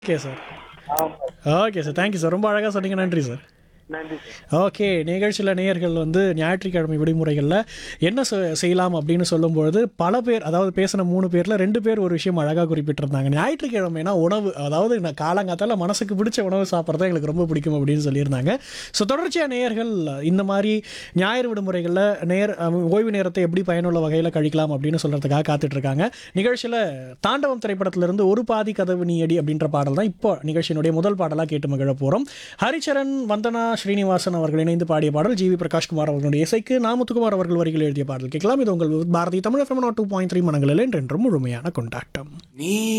okay sir ஆமாம் okay sir thank you sir ரொம்ப அழகாக சொன்னீங்க நன்றி சார் நன்றி சார் ஓகே நிகழ்ச்சியில் நேயர்கள் வந்து ஞாயிற்றுக்கிழமை விடுமுறைகளில் என்ன செ- செய்யலாம் அப்படின்னு சொல்லும்பொழுது பல பேர் அதாவது பேசின மூணு பேரில் ரெண்டு பேர் ஒரு விஷயம் அழகாக குறிப்பிட்டிருந்தாங்க ஞாயிற்றுக்கிழமைனா உணவு அதாவது நான் காலங்காத்தால மனசுக்கு பிடிச்ச உணவு சாப்பிட்றது எங்களுக்கு ரொம்ப பிடிக்கும் அப்படின்னு சொல்லியிருந்தாங்க ஸோ தொடர்ச்சியாக நேயர்கள் இந்த மாதிரி ஞாயிறு விடுமுறைகளில் நேர் அஹ், ஓய்வு நேரத்தை எப்படி பயனுள்ள வகையில் கழிக்கலாம் அப்படின்னு சொல்கிறதுக்காக காத்துட்ருக்காங்க நிகழ்ச்சியில் தாண்டவம் திரைப்படத்திலிருந்து ஒரு பாதி கதவு நீ அடி அப்படின்ற பாடல் தான் இப்போ நிகழ்ச்சியினுடைய முதல் பாடலாக கேட்டு மகிழ போகிறோம் ஹரிச்சரன் வந்தனா ஸ்ரீனிவாசன் அவர்கள் இணைந்து பாடிய பாடல் ஜி வி பிரகாஷ்குமார் அவர்களுடைய இசைக்கு நாமுத்துக்குமார் அவர்கள் வரிகள் எழுதிய பாடல் கேட்கலாம் இது உங்கள் Bharathi Tamil two point three மனங்களில் என்றென்றும் முழுமையான கொண்டாட்டம் நீ